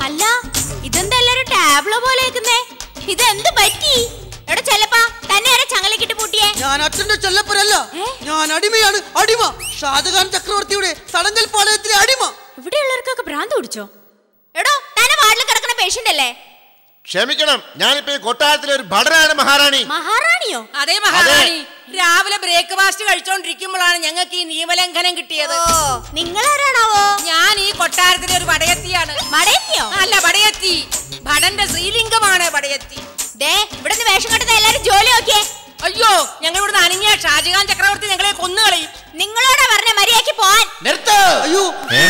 അല്ല ഇതെന്താ എല്ലാരും ടാബ്ലോ പോലെ വെക്കുന്നേ ഇതെന്ത് പറ്റി എവിടെ ചെല്ലപ്പാ തന്നെ ആരാ ചങ്ങലക്കിട്ട് പൂട്ടിയേ ഞാൻ അച്ഛന്റെ ചെല്ലപ്പരല്ല ഏ? ഞാൻ അടിമയാണ് അടിമ ഷാജഹാൻ ചക്രവർത്തിയുടെ തടങ്കൽ പാളയത്തിലെ അടിമ ഇവിടെയുള്ളവർക്കൊക്കെ ഭ്രാന്ത് പിടിച്ചോ എടോ തന്നെ വാർഡിൽ കിടക്കുന്ന പേഷ്യന്റ് അല്ലേ ക്ഷമിക്കണം ഞാനിപ്പോ ഈ കൊട്ടാരത്തിലെ ഒരു ഭടനാണ് മഹാറാണി മഹാറാണിയോ അതേ മഹാറാണി രാവിലെ ബ്രേക്ക്ഫാസ്റ്റ് കഴിച്ചോണ്ടിരിക്കുമ്പോഴാണ് ഞങ്ങൾക്ക് ഈ നിയമലംഘനം കിട്ടിയത് ഓ നിങ്ങളാരാണാവോ ഞാൻ ഈ കൊട്ടാരത്തിലെ ഒരു വടയത്തിയാണ് മടയത്തിയോ അല്ല വടയത്തി ഭടന്റെ ശ്രീലിംഗമാണ് വടയത്തി ദേ ഇവിടുന്ന് വേഷം കെട്ടുന്ന എല്ലാരും ജോലി നോക്കിയേ അയ്യോ ഞങ്ങൾ ഇവിടുന്ന് അനങ്ങിയ ഷാജഹാൻ ചക്രവർത്തി ഞങ്ങളെ കൊന്നുകളയും നിങ്ങളോടാ പറഞ്ഞ മര്യാദയ്ക്ക് പോവാൻ നിർത്ത് അയ്യോ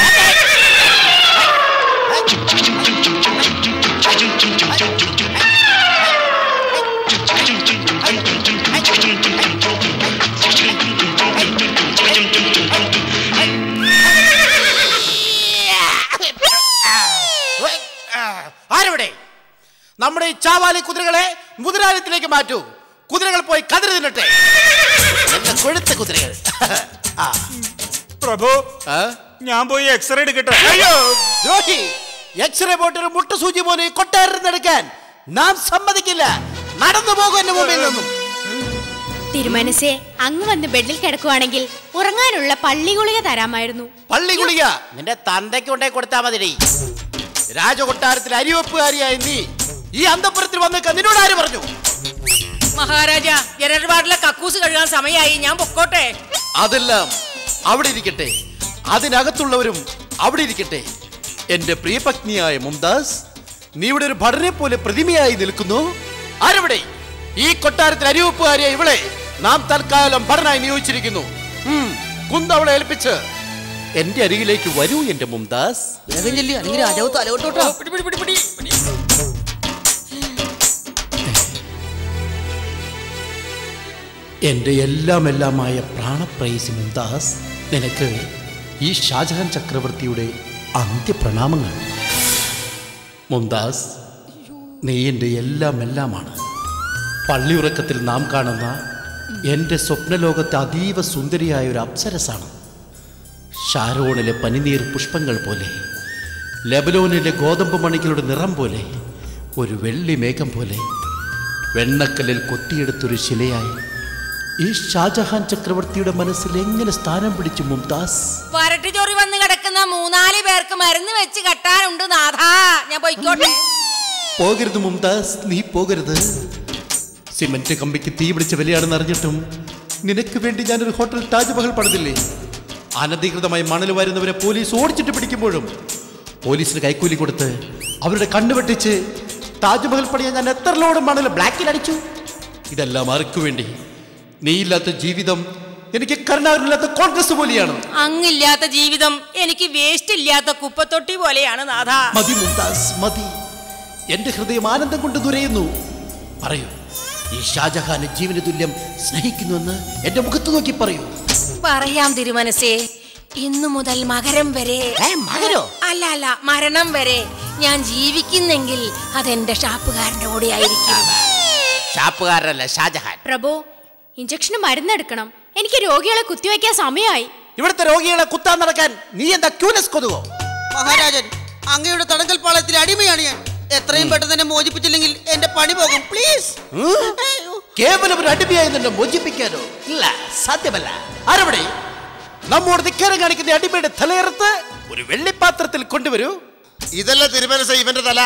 ആരവിടെ നമ്മുടെ ഈ ചാവാലി കുതിരകളെ മുതിരാലയത്തിലേക്ക് മാറ്റൂ കുതിരകൾ പോയി കതിര് തിന്നട്ടെ എന്റെ കൊഴുത്ത കുതിരകൾ ആ. പ്രഭു ആ? ഞാൻ പോയി എക്സ്റേ എടുക്കട്ടെ അയ്യോ ദ്രോഹി എക്സ്റേ പോട്ടൊരു മുട്ടുസൂചി പോലെ ഈ കൊട്ടാരത്തിൽ എടുക്കാൻ നാം സമ്മതിക്കില്ല നടന്നു പോകും എന്റെ മുമ്പിൽ നിന്നും തിരുമനസേ അങ്ങ് വന്ന് ബെഡിൽ കിടക്കുവാണെങ്കിൽ ഉറങ്ങാനുള്ള പള്ളി ഗുളിക തരാമായിരുന്നു പള്ളി ഗുളിക നിന്റെ തന്തയ്ക്ക് കൊണ്ടേ കൊടുത്താ മതി രാജകൊട്ടാരത്തിൽ അരിവെപ്പുകാരിയായി നീ ഈ അന്തപുരത്തിൽ വന്നേക്ക നിന്നോട് ആര് പറഞ്ഞു മഹാരാജ ജനർവാർഡിലെ കക്കൂസ് കഴുകാൻ സമയമായി ഞാൻ പൊക്കോട്ടെ അതെല്ലാം അവിടെ ഇരിക്കട്ടെ അതിനകത്തുള്ളവരും അവിടെ ഇരിക്കട്ടെ എന്റെ പ്രിയപത്നിയായ മുംതാസ് നീ ഇവിടെ ഒരു ഭടനെ പോലെ പ്രതിമയായി നിൽക്കുന്നു ആരവിടെ ഈ കൊട്ടാരത്തിൽ അരിവെപ്പുകാരിയായ ഇവളെ നാം തൽക്കാലം ഭടനായി നിയോഗിച്ചിരിക്കുന്നു ഉം, കുന്ത് അവളെ ഏൽപ്പിച്ച് എന്റെ അരികിലേക്ക് വരൂ എന്റെ മുംതാസ് വേഗം ചെല്ലി അല്ലെങ്കിൽ രാജാവ് തലകൊട്ടോട്ടോ പിടി, പിടി, പിടി, പിടി, പിടി. എന്റെ എല്ലാം എല്ലാമായ പ്രാണപ്രേയസി മുംതാസ് നിനക്ക് ഈ ഷാജഹാൻ ചക്രവർത്തിയുടെ അന്ത്യപ്രണാമങ്ങൾ മുംതാസ് നീ എൻ്റെ എല്ലാം എല്ലാമാണ് പള്ളിയുറക്കത്തിൽ നാം കാണുന്ന എൻ്റെ സ്വപ്നലോകത്തെ അതീവ സുന്ദരിയായ ഒരു അപ്സരസാണ് ഷാരോണിലെ പനിനീർ പുഷ്പങ്ങൾ പോലെ ലെബലോനിലെ ഗോതമ്പ് മണികളുടെ നിറം പോലെ ഒരു വെള്ളി മേഘം പോലെ വെണ്ണക്കല്ലിൽ കൊത്തിയെടുത്തൊരു ശിലയായി ഈ ഷാജഹാൻ ചക്രവർത്തിയുടെ മനസ്സിൽ എങ്ങനെ സ്ഥാനം പിടിച്ചു മുംതാസ് വരട്ട് ചൊറി വന്ന് കിടക്കുന്ന മൂന്നാല് പേർക്ക് മരുന്ന് വെച്ച് കെട്ടാനുണ്ട് നാഥാ ഞാൻ പൊയ്ക്കോട്ടെ പോകരുത് മുംതാസ് നീ പോകരുത് സിമന്റ് കമ്പിക്ക് തീ പിടിച്ച വിലയാണെന്ന് അറിഞ്ഞിട്ടും നിനക്ക് വേണ്ടി ഞാനൊരു ഹോട്ടൽ താജ്മഹൽ പണിതില്ലേ അനധികൃതമായി മണൽ വരുന്നവരെ പോലീസ് ഓടിച്ചിട്ട് പിടിക്കുമ്പോഴും പോലീസിന് കൈക്കൂലി കൊടുത്ത് അവരുടെ കണ്ണു വെട്ടിച്ച് താജ്മഹൽ പണിയാൻ ഞാൻ എത്ര ലോഡ് മണൽ ബ്ലാക്കിൽ അടിച്ചു ഇതെല്ലാം ആർക്കു വേണ്ടി നീയില്ലാത്ത ജീവിതം എനിക്ക് കരുണാകരനില്ലാത്ത കോൺഗ്രസ് പോലെയാണ് അങ്ങില്ലാത്ത ജീവിതം എനിക്ക് വേസ്റ്റ് ഇല്ലാത്ത കുപ്പത്തൊട്ടി പോലെയാണ് നാഥാ മതി മുംതാസ് മതി എന്റെ ഹൃദയം ആനന്ദം കൊണ്ട് ദുരയുന്നു പറയൂ ഈ ഷാജഹാനെ ജീവന തുല്യം സ്നേഹിക്കുന്നുവെന്ന് എന്റെ മുഖത്ത് നോക്കി പറയൂ പറയാം തിരുമനസേ ഇന്നു മുതൽ മകരം വരെ മകരോ? അല്ല അല്ല മരണം വരെ ഞാൻ ജീവിക്കുന്നെങ്കിൽ അതെന്റെ ഷാപ്പുകാരന്റെ കൂടെ ആയിരിക്കും ഷാപ്പുകാരനല്ല ഷാജഹാൻ പ്രഭു ഇഞ്ചക്ഷന് മരുന്നെടുക്കണം എനിക്ക് രോഗികളെ കുത്തിവെക്കാൻ സമയമായി ഇവിടുത്തെ രോഗികളെ കുത്താൻ നടക്കാൻ നീ എന്താ ക്യൂനസ് കൊതുകോ മഹാരാജൻ അങ്ങയുടെ തടങ്കൽ പാളയത്തിലെ അടിമയാണ് ഞാൻ എത്രയും പെട്ടെന്ന് എന്നെ മോചിപ്പിച്ചില്ലെങ്കിൽ എന്റെ പണി പോകും പ്ലീസ് ഉം? കേവലം ഒരു അടിമയായി നിന്നെ മോചിപ്പിക്കാനോ ഇല്ല സാധ്യമല്ല ആരവിടെ നമ്മോട് ധിക്കാരം കാണിക്കുന്ന അടിമയുടെ തലയറുത്ത് ഒരു വെള്ളിപ്പാത്രത്തിൽ കൊണ്ടുവരൂ ഇതല്ല തിരുമനസ ഇവന്റെ തല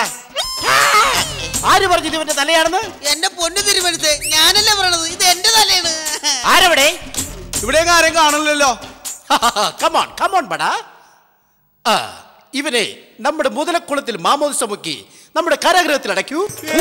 ആര് പറഞ്ഞു ഇത് ഇവന്റെ തലയാണെന്ന് എന്റെ പൊന്നു തിരുമനത്തെ ഞാനല്ല പറയണത് ഇത് എന്റെ തലയാണ് ആരവിടെ ഇവിടെ ആരും കാണണല്ലോ കമോൺ കമോൺ ബടാ ആ ഇവനെ നമ്മുടെ മുതലക്കുളത്തിൽ മാമോദിസം മുക്കി നമ്മുടെ കാരാഗ്രഹത്തിൽ അടയ്ക്കൂ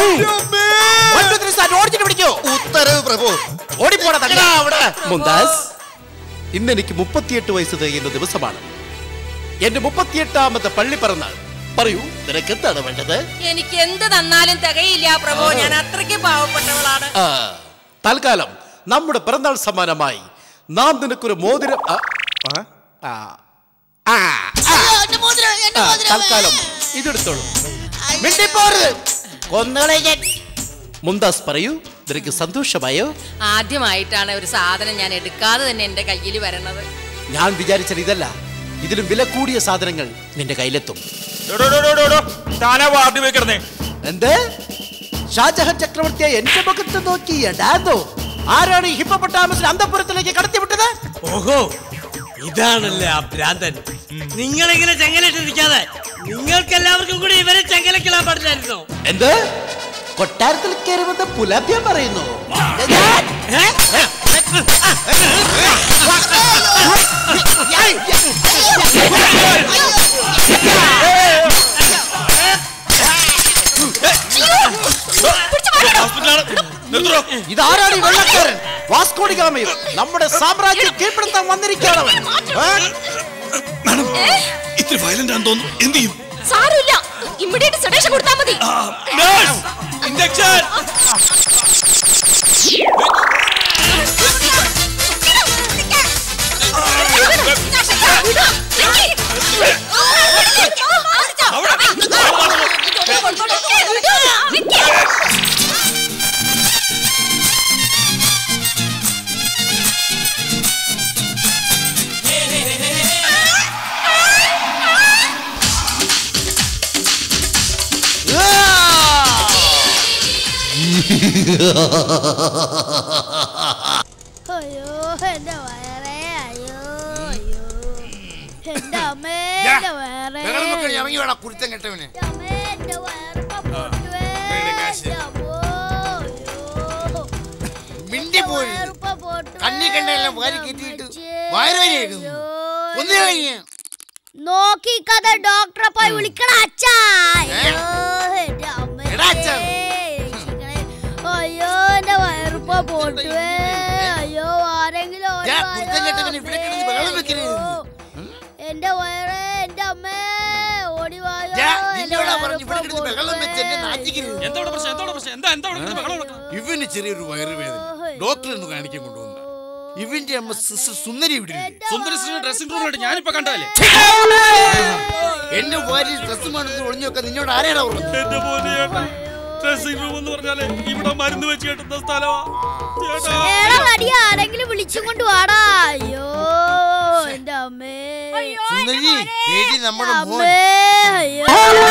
One, two, three, start. ഓടിച്ചിട്ട് പിടിക്കൂ ഉത്തരവ് പ്രഭു ഓടിപ്പോടാ തങ്ങളെ. എടാ, അവിടെ. മുംതാസ് ഇന്ന് എനിക്ക് മുപ്പത്തിയെട്ട് വയസ്സ് തികയുന്ന ദിവസമാണ് എന്റെ മുപ്പത്തിയെട്ടാമത്തെ പള്ളി പിറന്നാൾ പറയൂ നിനക്ക് എന്താണ് വേണ്ടത് എനിക്ക് എന്ത് തന്നാലും തികയില്ല പ്രഭു ഞാൻ അത്രയ്ക്ക് പാവപ്പെട്ടവളാണ് ആ, തൽക്കാലം നമ്മുടെ പിറന്നാൾ സമ്മാനമായി നാം നിനക്കൊരു മോതിരം ആ, ആ, ആ, ആ, ആ. അയ്യോ, എന്റെ മോതിരം, എന്റെ ആ, മോതിരം. തൽക്കാലം ഇതെടുത്തോളൂ അയ്യോ. മിണ്ടിപ്പോരുത് കൊന്നുകളെ ഞാൻ മുംതാസ് പറയൂ നിനക്ക് സന്തോഷമായോ ആദ്യമായിട്ടാണ് ഒരു സാധനം ഞാൻ എടുക്കാതെ തന്നെ എന്റെ കയ്യിൽ വരണത് ഞാൻ വിചാരിച്ചാൽ ഇതല്ല ഇതിലും വില കൂടിയ സാധനങ്ങൾ നിന്റെ കയ്യിലെത്തും എടോ, എടോ, എടോ, എടോ, താനാ വാർഡ് പോയി കിടന്നേ എന്ത് ഷാജഹാൻ ചക്രവർത്തിയെ എന്റെ മുഖത്ത് നോക്കി എടാന്നോ ആരാണ് ഈ ഹിപ്പപ്പൊട്ടാമസിനെ അന്തപുരത്തിലേക്ക് കടത്തിവിട്ടത് ഓഹോ ഇതാണല്ലേ ആ ഭ്രാന്തൻ നിങ്ങളിങ്ങനെ ചെങ്ങലിട്ടിരിക്കാതെ നിങ്ങൾക്ക് എല്ലാവർക്കും കൂടി ഇവരെ ചെങ്ങലക്കിടാൻ പാടില്ലായിരുന്നോ എന്ത് കൊട്ടാരത്തിൽ കയറി വന്ന് പുലഭ്യം പറയുന്നു ഏ? ഹോസ്പിറ്റലാണ് നിർത്തോ ഇതാരാണ് ഈ വെള്ളക്കാരൻ വാസ്കോടി ഗാമയും നമ്മുടെ സാമ്രാജ്യം കീഴ്പ്പെടുത്താൻ വന്നിരിക്കുകയാണവൻ ഏ? ഇത്തിരി വയലന്റ് ആണെന്ന് തോന്നുന്നു എന്ത് ചെയ്യും സാരമില്ല ഇമ്മീഡിയറ്റ് സെഡേഷൻ കൊടുത്താൽ മതി ഇഞ്ചക്ഷൻ അയ്യോ എന്റെ വയറേ അയ്യോ അയ്യോ എന്റെ അമ്മേ എന്റെ വയറേ ഇറങ്ങി വേണം കുരുത്തം കെട്ടവന് എന്റെ അമ്മേ എന്റെ വയറിപ്പോ പൊട്ടുവേ ഇവിടെ കാശ്. എന്റെ അമ്മോ, അയ്യോ. മിണ്ടി എന്റെ പോയി വയറിപ്പോ പൊട്ടുവേ, കണ്ണി കണ്ടെല്ലാം വാരി എന്റെ കെട്ടിയിട്ട് അമ്മച്ചിയേ. വയറുവേദനയായിരുന്നു. അയ്യോ, ഒന്ന് കഴിഞ്ഞ് നോക്കി കഥ ഡോക്ടറെ പോയി വിളിക്കണ അച്ഛാ അയ്യോ എന്റെ അമ്മേ എടാ അച്ഛാ. രക്ഷിക്കണേ. അയ്യോ എന്റെ വയറിപ്പോ പൊട്ടുവേ അയ്യോ ആരെങ്കിലും ഓടി ഞാൻ വായോ. കുരുത്തം കെട്ടവന് ഇവിടെ കിടന്ന് ബഹളം വെക്കരുത്. എന്റെ വയറേ എന്റെ അമ്മേ ഓടി വായോ ഞാൻ എന്റെ നിന്നോടാ പറഞ്ഞു ഇവിടെ വയറിപ്പോ കിടന്ന് ബഹളം വെച്ച് എന്നെ പൊട്ടുവേ. നാറ്റിക്കരുത് എന്താ ഇവിടെ പ്രശ്നം എന്താ ഇവിടെ പ്രശ്നം എന്താ എന്താ ഇവിടെ ബഹളം നടക്കുന്നത്? ഇവന് ചെറിയൊരു വയറുവേദന ഡോക്ടർ ഒന്ന് കാണിക്കാൻ കൊണ്ടുവന്ന ഇവന്റെ അമ്മ സിസ്റ്റർ സുന്ദരി ഇവിടെ ഇല്ലേ? സുന്ദരി ശ്രീ ഡ്രസ്സിംഗ് റൂമിലായിട്ട് ഞാനിപ്പോ കണ്ടല്ലേ എന്റെ ഭാര്യ ഡ്രസ് മാണെന്ന് ഒളിഞ്ഞു വെക്കാൻ നിന്നോട് ആരാടാ പറഞ്ഞു എന്റെ പോലെ ഡ്രസ്സിംഗ് റൂം എന്ന് പറഞ്ഞാലേ ഇവിടെ മരുന്ന് വെച്ച് കെട്ടുന്ന സ്ഥലമാ ചേട്ടാ എടാ വടി ആരെങ്കിലും വിളിച്ചും കൊണ്ട് വാടാ അയ്യോ എന്റെ അമ്മേ സുന്ദരി ചേച്ചി നമ്മുടെ മോൻ അമ്മേ അയ്യോ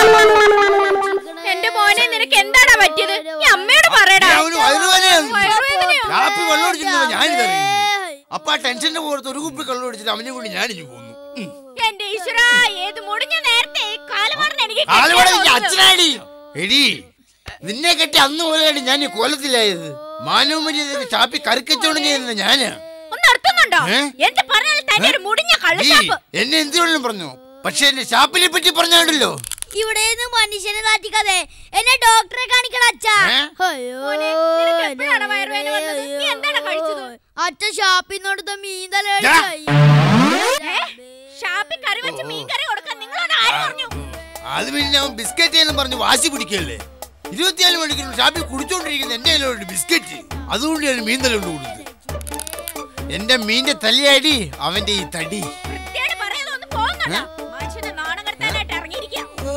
എന്റെ മോനെ നിനക്ക് എന്താടാ പറ്റിയത് ഈ അമ്മയോട് പറയടാ അവന് വയറുവേദനയാണ് വയറുവേദനയോ? കാപ്പി വെള്ളം ഒടിച്ചിരുന്നോ ഞാനിത് അറിയുന്നു അപ്പൊ ആ ടെൻഷന്റെ പുറത്ത് ഒരു കുപ്പി കള്ളം ഒടിച്ചിട്ട് അവനെ കൊണ്ട് ഞാനിഞ്ഞു പോന്നു ഉം. എന്റെ ഈശ്വര ഏത് മുടിഞ്ഞ നേരത്തെ കാലുമാറിന് എനിക്ക് ആളുകൂടെ കെട്ടിയാ എനിക്ക് തോന്നുന്നത്. അച്ഛനാടി എടി നിന്നെ കെട്ടി അന്ന് മുതലാണ് ഞാൻ ഈ കോലത്തിലായത് മാനവും മര്യാദ ചാപ്പി കറിക്കച്ചവടം ചെയ്യുന്ന ഞാനാ ഒന്ന് നിർത്തുന്നുണ്ടോ ഏ? എന്ത് പറഞ്ഞാൽ തന്നെ ഒരു മുടിഞ്ഞ നീ കള്ളുഷാപ്പ് എന്നെ എന്തിനും പറഞ്ഞു പക്ഷെ എന്റെ ഷാപ്പിനെ പറ്റി പറഞ്ഞാണ്ടല്ലോ ഇവിടെ നിന്ന് മനുഷ്യനെ നാട്ടിക്കാതെ എന്നെ ഡോക്ടറെ കാണിക്കണം അച്ഛാ ഏ? അയ്യോ മോനെ, നിനക്ക് എപ്പോഴാണ് എന്റെ വയറുവേദന വന്നത്? നീ അയ്യോ. എന്താണ് കഴിച്ചത്? അച്ഛൻ ഷാപ്പിൽ നിന്ന് കൊടുത്ത മീൻ തല ദാ. ഏ? ഷാപ്പിൽ കറി വെച്ച് മീൻ കറി കൊടുക്കാൻ നിങ്ങളോട് ആര് പറഞ്ഞു അത് പിന്നെ അവൻ ബിസ്ക്കറ്റ് എന്ന് പറഞ്ഞ് വാശി പിടിക്കല്ലേ ഇരുപത്തിനാല് മണിക്കൂർ ഷാപ്പിൽ കുടിച്ചോണ്ടിരിക്കുന്ന എന്റെ കയ്യിലുണ്ട് ബിസ്ക്കറ്റ് അതുകൊണ്ട് ഞാൻ മീൻ തല കൊണ്ട് കൊടുത്തു എന്റെ മീന്റെ തലയാടി അവന്റെ ഈ തടി വൃത്തിയോട് പറയാതെ ഒന്ന് പോകുന്നുണ്ടോ മനുഷ്യനെ നാണം കെടുത്താനായിട്ട് ഇറങ്ങിയിരിക്കുക ഓ,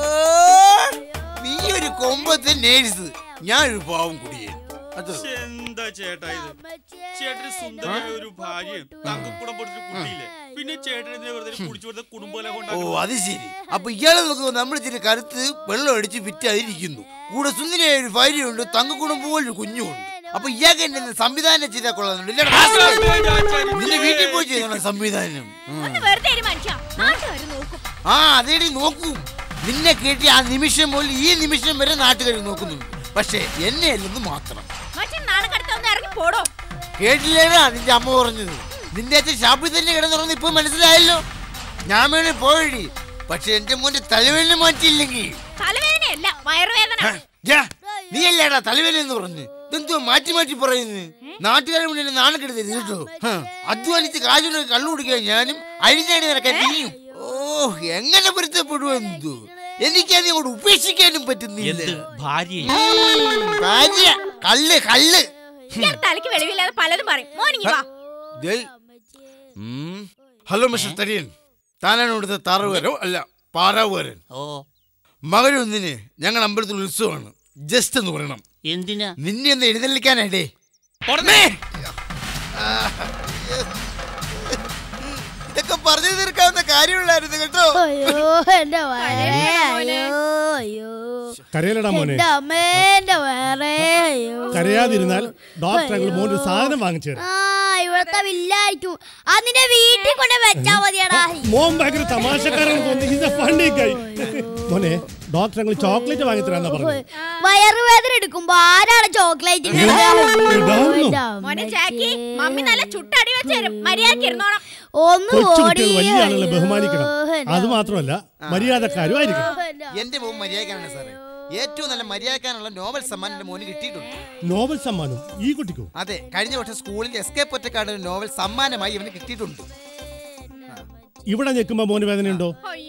നീ ഒരു കൊമ്പത്തെ നേഴ്സ് ഞാൻ ഒരു പാവം കുടിയേ അത് എന്താ ചേട്ടാ ഇത് ചേട്ടന് സുന്ദരമായ ഒരു ഭാര്യയും തങ്കക്കുടം പൊടിച്ച കുട്ടിയില്ലേ പിന്നെ ചേട്ടനെ വെറുതെ കുടിച്ചു കൊടുത്ത കുടുംബം ഓ കൊണ്ടാകും അത് ശരി അപ്പൊ ഇയാളെ നോക്കുമ്പോ നമ്മൾ ഇച്ചിരി കരുത്ത് വെള്ളം അടിച്ച് വിറ്റായിരിക്കുന്നു കൂടെ സുന്ദരിയായ ഒരു ഭാര്യയുണ്ട് തങ്കക്കുടം പോലൊരു കുഞ്ഞുമുണ്ട് അപ്പൊ ഇയാൾക്ക് എന്നെ സംവിധാനം ചെയ്താൽ കൊള്ളാന്നുണ്ട് ഇല്ലടാ, ഹാസ്യം. നിന്റെ വീട്ടിൽ പോയി ചെയ്യണം സംവിധാനം ഉം. ഒന്ന് വെറുതെ ഒരു മനുഷ്യ നാട്ടുകാർ നോക്കും ആ അതേടി നോക്കൂ നിന്നെ കേട്ടി ആ നിമിഷം മുതൽ ഈ നിമിഷം വരെ നാട്ടുകാർ നോക്കുന്നുണ്ട് പക്ഷേ എന്നെ അല്ലെന്ന് മാത്രം മനുഷ്യൻ നാണം കെടുത്ത ഒന്ന് ഇറങ്ങി പോടോ കേട്ടില്ലേടാ നിന്റെ അമ്മ പറഞ്ഞത് നിന്റെ അച്ഛൻ ഷാപ്പിൽ തന്നെ കിടന്നുറന്ന് ഇപ്പൊ മനസ്സിലായല്ലോ ഞാൻ വേണേ പോയടി പക്ഷെ എന്റെ മോന്റെ തലവേദന മാറ്റിയില്ലെങ്കിൽ തലവേദനയല്ല വയറുവേദന ഹ, യാ, നീ അല്ലേടാ തലവേദന എന്ന് പറഞ്ഞു ഇതെന്തോ മാറ്റി മാറ്റി പറയുന്നു നാട്ടുകാരെ മുന്നിൽ നാണം കെടുത്തത് കേട്ടോ ഹ, അധ്വാനിച്ച് കാശുകൊണ്ട് കള്ളു കുടിക്കാൻ ഞാനും അഴിഞ്ഞാടി നടക്കാൻ നീയും ഓ എങ്ങനെ പൊരുത്തപ്പെടുവെന്തോ എനിക്കത് അങ്ങോട്ട് ഉപേക്ഷിക്കാനും പറ്റുന്നില്ല ഭാര്യ ഉം, ഭാര്യ കള്ള് കള്ള് ഇയാൾ തലയ്ക്ക് വെളിവില്ലാതെ പലതും പറയും മോനിങ്ങി വാ ദേ, ഉം. ഹലോ മിസ്റ്റർ തരിയൻ താനാണ് ഇവിടുത്തെ താറവുകാരോ അല്ല പാറാവുകാരൻ ഓ മകരൊന്നിന് ഞങ്ങൾ അമ്പലത്തിൽ ഉത്സവമാണ് ജസ്റ്റ് എന്ന് പറയണം എന്തിനാ നിന്നെ ഒന്ന് എഴുന്നള്ളിക്കാനാടേ ഇതൊക്കെ പറഞ്ഞു തീർക്കാവുന്ന കാര്യമുള്ളായിരുന്നു കേട്ടോ അയ്യോ എന്റെ വയറേ അയ്യോ അയ്യോ കരയിലടാ മോനെ എന്റെ അമ്മേ എന്റെ വയറേ അയ്യോ കരയാതിരുന്നാൽ ഡോക്ടർ ഞങ്ങൾ മോനൊരു സാധനം വാങ്ങിച്ചു തരാം ആ ഇവിടത്തെ വില്ലായിരിക്കും അത് നിന്റെ വീട്ടിൽ കൊണ്ട് വെച്ചാ മതിയടാ മോൻ ഭയങ്കര തമാശക്കാരൻ തോന്നി ഇത് ഫണ്ടിക്കായി മോനെ ഡോക്ടർ ഞങ്ങൾ ചോക്ലേറ്റ് വാങ്ങി തരാന്നാ പറഞ്ഞു വയറുവേദന എടുക്കുമ്പോ ആരാണ് ചോക്ലേറ്റ് മോനെ ജാക്കി മമ്മി നല്ല ചുട്ടടി വെച്ച് തരും മര്യാദക്ക് ഇരുന്നോണം ഒന്ന് കൊച്ചു ഓടി കുട്ടികൾ വലിയ ആളുകളെ ബഹുമാനിക്കണം അയ്യോ, അത് മാത്രമല്ല മര്യാദക്കാരും ആയിരിക്കണം എന്റെ മോൻ മര്യാദക്കാനാണ് സാറേ ഏറ്റവും നല്ല മര്യാദക്കാനുള്ള നോബൽ സമ്മാനം എന്റെ മോന് കിട്ടിയിട്ടുണ്ട് നോബൽ സമ്മാനം ഈ കുട്ടിക്കോ അതെ കഴിഞ്ഞ വർഷം സ്കൂളിൽ എസ്കേപ്പ് ഒറ്റക്കാട് ഒരു നോവൽ സമ്മാനമായി ഇവന് കിട്ടിയിട്ടുണ്ട് ഇവിടെ നിൽക്കുമ്പോ മോന് വേദനയുണ്ടോ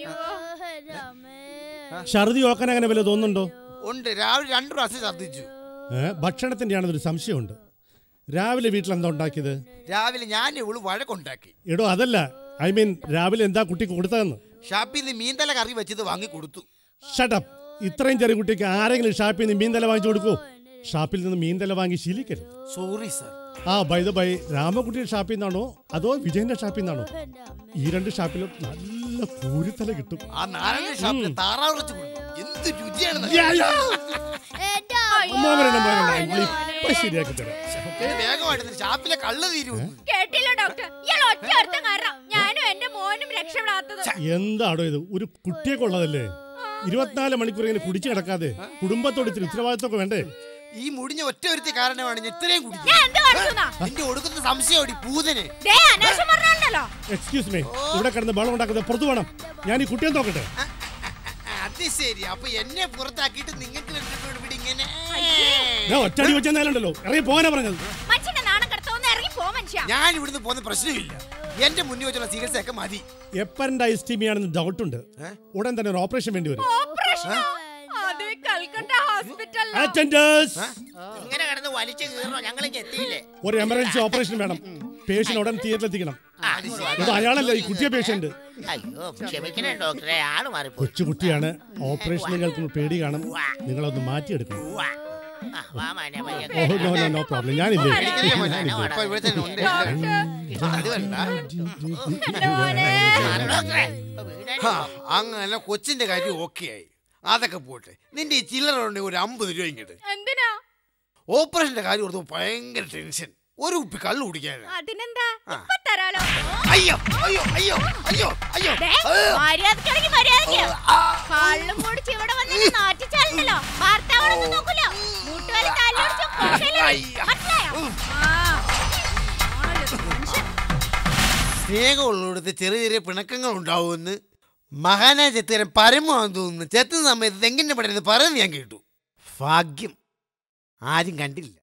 ഛർദി ഓക്കാൻ അങ്ങനെ വല്ല തോന്നുന്നുണ്ടോ ഉണ്ട് രാവിലെ രണ്ടു പ്രാവശ്യം ഛർദ്ദിച്ചു ഏ, ഭക്ഷണത്തിന്റെ ആണെന്നൊരു സംശയമുണ്ട് രാവിലെ വീട്ടിൽ എന്താ ഉണ്ടാക്കിയത് രാവിലെ ഞാൻ ഇവള് വഴക്കുണ്ടാക്കി എടോ അതല്ല ഐ മീൻ രാവിലെ എന്താ കുട്ടിക്ക് കൊടുത്തതെന്ന് ഷാപ്പിൽ നിന്ന് മീൻതല കറി വെച്ചത് വാങ്ങി കൊടുത്തു ഷട്ടപ്പ് ഇത്രയും ചെറിയ കുട്ടിക്ക് ആരെങ്കിലും ഷാപ്പിൽ നിന്ന് മീൻതല വാങ്ങിച്ചു കൊടുക്കുമോ ഷാപ്പിൽ നിന്ന് മീൻതല വാങ്ങി ശീലിക്കരുത് സോറി സാർ ആ ബൈ ദ ബൈ രാമകുട്ടിയുടെ ഷാപ്പിൽ നിന്നാണോ അതോ വിജയന്റെ ഷാപ്പിൽ നിന്നാണോ ഈ രണ്ട് ഷാപ്പിലും നല്ല കൂരിത്തല കിട്ടും ആ നാരങ്ങ ഷാപ്പിൽ താറാവ് ഇറച്ചി കൊടുത്തു എന്ത് രുചിയാണ് യാ, യാ. മോനെ, മോനെ, മോനെ, ഇപ്പൊ ശരിയാക്കി തരാം വേഗമായിട്ട് ഷാപ്പിലെ കള്ള് തീരുമെന്ന് കേട്ടില്ല ഡോക്ടർ ഇയാൾ ഒറ്റ അർത്ഥം കാരണം ഞാനും എന്റെ മോനും രക്ഷപ്പെടാത്തത് എന്താടോ ഇത് ഒരു കുട്ടിയെ കൊള്ളതല്ലേ ഇരുപത്തിനാല് മണിക്കൂർ ഇങ്ങനെ കുടിച്ചു കിടക്കാതെ കുടുംബത്തോട് ഇത്തിരി ഉത്തരവാദിത്തമൊക്കെ വേണ്ടേ ഈ മുടിഞ്ഞ ഒറ്റ ഒരുത്തി കാരണമാണ് ഞാൻ ഇത്രയും ഞാൻ കുടിക്കുന്നത് എന്ത് കാണിച്ചുന്നാ നിന്റെ ഒടുക്കുന്ന സംശയം പൂതന് ദേ അനാവശ്യം പറഞ്ഞോണ്ടല്ലോ എക്സ്ക്യൂസ് മീ ഇവിടെ കിടന്ന് ബളം ഉണ്ടാക്കുന്നത് പുറത്തു വേണം ഞാൻ ഈ കുട്ടിയെ നോക്കട്ടെ അത് ശരി അപ്പൊ എന്നെ പുറത്താക്കിയിട്ട് നിങ്ങൾക്ക് രണ്ടുപേരും ഇവിടെ ഇങ്ങനെ ഞാൻ ഒറ്റടി വെച്ചെന്നാലുണ്ടല്ലോ ഇറങ്ങി പോകാനാ പറഞ്ഞത് മനുഷ്യന്റെ നാണം കടത്തോന്ന് ഇറങ്ങി പോ മനുഷ്യ ഞാൻ ഇവിടുന്ന് പോകുന്ന പ്രശ്നമില്ല എന്റെ മുന്നിൽ വെച്ചുള്ള ചികിത്സയൊക്കെ മതി എപ്പറൻഡൈസ്റ്റീമിയാണെന്ന് ഡൗട്ട് ഉണ്ട് ഉടൻ തന്നെ ഒരു ഓപ്പറേഷൻ വേണ്ടി വരും ഓപ്പറേഷനോ അത് കൽക്കട്ട ഹോസ്പിറ്റലിലോ അറ്റൻഡേഴ്സ് ഇങ്ങനെ കിടന്ന് വലിച്ചു കീറണോ ഞങ്ങളിങ്ങ് എത്തിയില്ലേ ഒരു എമർജൻസി ഓപ്പറേഷൻ വേണം പേഷ്യന്റ് ഉടൻ തിയേറ്ററിൽ എത്തിക്കണം ഇത് അയാളല്ല ഈ കുട്ടിയെ പേഷ്യന്റ് അയ്യോ ക്ഷമിക്കണേ ഡോക്ടറെ ആള് മാറിപ്പോയി കൊച്ചുകുട്ടിയാണ് ഓപ്പറേഷൻ നിങ്ങൾക്ക് പേടി കാണും നിങ്ങളൊന്ന് മാറ്റിയെടുക്കണം ആ, വാ മോനെ, പയ്യെ. Oh no no no problem ഞാനില്ലേ ഇപ്പൊ ഇവിടെ തന്നെ ഉണ്ട് അത് വേണ്ട ഡോക്ടറെ, ഇപ്പൊ വീണാലും ഹാ, അങ്ങനെ കൊച്ചിന്റെ കാര്യം ഓക്കെ ആയി അതൊക്കെ പോട്ടെ നിന്റെ ഈ ചില്ലറ ഉണ്ടെങ്കിൽ ഒരു അമ്പത് രൂപ ഇങ്ങോട്ട് എന്തിനാ ഓപ്പറേഷന്റെ കാര്യം ഓർത്ത് ഭയങ്കര ടെൻഷൻ ഒരു കുപ്പി കള്ളു കുടിക്കാനാ അതിനെന്താ ഇപ്പൊ തരാലോ അയ്യോ അയ്യോ അയ്യോ അയ്യോ അയ്യോ ദേ, മര്യാദക്കാണെങ്കിൽ മര്യാദയ്ക്ക് കള്ളും കുടിച്ച് ഇവിടെ വന്നിട്ട് നാറ്റിച്ചാലുണ്ടല്ലോ ഭർത്താവോടൊന്നും നോക്കൂല മുട്ടുകാലി തല്ലിയൊടിച്ച് കൊക്കയില് അയ്യ. മനസ്സിലായോ? ആ. ആള് മനുഷ്യൻ. സ്നേഹമുള്ളിടത്ത് ചെറിയ ചെറിയ പിണക്കങ്ങൾ ഉണ്ടാവുമെന്ന് മഹാനായ ചെത്തുകാരൻ പരമാവെന്ന് തോന്നുന്നു ചെത്തുന്ന സമയത്ത് തെങ്ങിന്റെ പടരുന്ന് പറയുന്നത് ഞാൻ കേട്ടു ഭാഗ്യം ആരും കണ്ടില്ല